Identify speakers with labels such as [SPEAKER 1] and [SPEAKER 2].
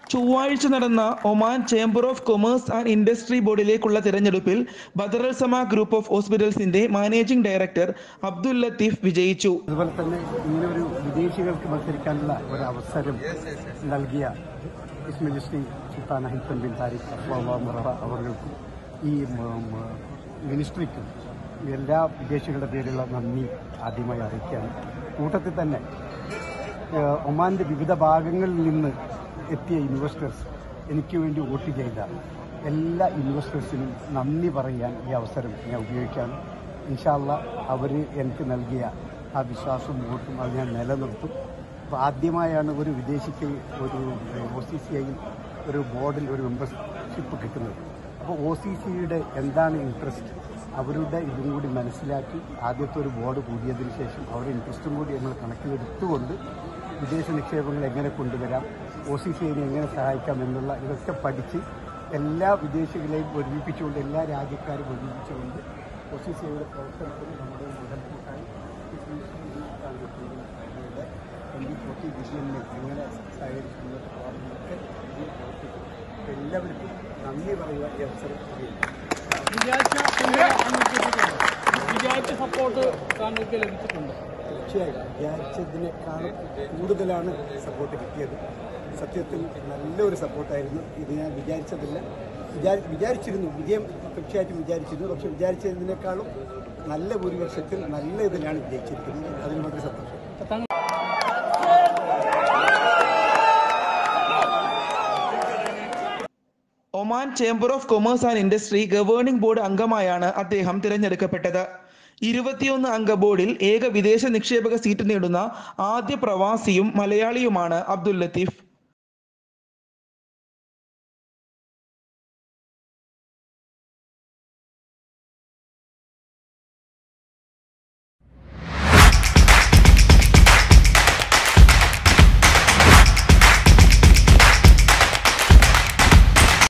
[SPEAKER 1] ചൊവ്വാഴ്ച നടന്ന Oman chamber of commerce and industry ബോർഡിലേക്കുള്ള തിരഞ്ഞെടുപ്പിൽ ബദറൽ സമ ഗ്രൂപ്പ് ഓഫ് ഹോസ്പിറ്റൽസിന്റെ മാനേജിംഗ് ഡയറക്ടർ അബ്ദുൽ ലത്തീഫ് വിജയിച്ചു
[SPEAKER 2] അതുപോലെ തന്നെ ഇങ്ങനെ ഒരു വിദേശികൾക്ക് മത്സരിക്കാനുള്ള ഒരു അവസരം നൽകിയ ഇസ്മിൽ ശ്രീ സുൽത്താൻ അഹിത്തൻ ബിൻ താരിഖ് അഫ്വാ മുറഹ അവർക്കും ഈ മ- മ- മിനിസ്ട്രിക്കും എല്ലാ വിദേശികളുടെ പേരിലുള്ള നന്ദി ആദ്യമായി അറിയിക്കുകയാണ് കൂട്ടത്തിൽ തന്നെ ഏഹ്, ഒമാന്റെ വിവിധ ഭാഗങ്ങളിൽ നിന്ന് എത്തിയ ഇൻവെസ്റ്റേഴ്സ് എനിക്ക് വേണ്ടി വോട്ട് ചെയ്ത എല്ലാ ഇൻവെസ്റ്റേഴ്സിനും നന്ദി പറയാൻ ഈ അവസരം ഞാൻ ഉപയോഗിക്കുകയാണ് ഇൻഷാല്ല അവർ എനിക്ക് നൽകിയ ആ വിശ്വാസവും വോട്ടും അത് ഞാൻ നിലനിർത്തും അപ്പോൾ ആദ്യമായാണ് ഒരു വിദേശിക്ക് ഒരു ഒ സി സി ഐയിൽ ഒരു ബോർഡിൽ ഒരു മെമ്പർഷിപ്പ് കിട്ടുന്നത് അപ്പോൾ ഒ സി സിയുടെ എന്താണ് ഇൻട്രസ്റ്റ് അവരുടെ ഇതും കൂടി മനസ്സിലാക്കി ആദ്യത്തെ ഒരു ബോർഡ് കൂടിയതിന് ശേഷം അവരുടെ ഇൻട്രസ്റ്റും കൂടി നമ്മൾ കണക്കിലെടുത്തുകൊണ്ട് വിദേശ നിക്ഷേപങ്ങൾ എങ്ങനെ കൊണ്ടുവരാം ഒ സി സിയെ എങ്ങനെ സഹായിക്കാം എന്നുള്ള ഇതൊക്കെ പഠിച്ച് എല്ലാ വിദേശികളെയും ഒരുമിപ്പിച്ചുകൊണ്ട് എല്ലാ രാജ്യക്കാരും ഒരുമിപ്പിച്ചുകൊണ്ട് ഒ സി സിയുടെ പ്രവർത്തനത്തിൽ നമ്മുടെ മുതൽക്കൂട്ടായി എം ഡി ഫോർട്ടി വിഷയനെ എങ്ങനെ സഹകരിച്ച് മുന്നോട്ട് പോകാമെന്നൊക്കെ ഇതിൽ പ്രവർത്തിക്കും എല്ലാവർക്കും നന്ദി പറയുക ഈ അവസരം ഉപയോഗിക്കും
[SPEAKER 3] വിചാരിച്ച സപ്പോർട്ട് താങ്കൾക്ക് ലഭിച്ചിട്ടുണ്ട്
[SPEAKER 2] തീർച്ചയായും വിചാരിച്ചതിനേക്കാളും കൂടുതലാണ് സപ്പോർട്ട് കിട്ടിയത് സത്യത്തിൽ നല്ലൊരു സപ്പോർട്ടായിരുന്നു ഇത് ഞാൻ വിചാരിച്ചതില്ല വിചാരി വിചാരിച്ചിരുന്നു വിജയം തീർച്ചയായിട്ടും വിചാരിച്ചിരുന്നു പക്ഷെ വിചാരിച്ചതിനേക്കാളും നല്ല ഭൂരിപക്ഷത്തിൽ നല്ല ഇതിലാണ് വിജയിച്ചിരിക്കുന്നത് അതിന് വളരെ സന്തോഷം
[SPEAKER 1] Oman chamber of commerce and industry governing board അംഗമായാണ് അദ്ദേഹം തിരഞ്ഞെടുക്കപ്പെട്ടത് ഇരുപത്തിയൊന്ന് അംഗ ബോർഡിൽ ഏക വിദേശ നിക്ഷേപക സീറ്റ് നേടുന്ന ആദ്യ പ്രവാസിയും മലയാളിയുമാണ് അബ്ദുൽ ലത്തീഫ്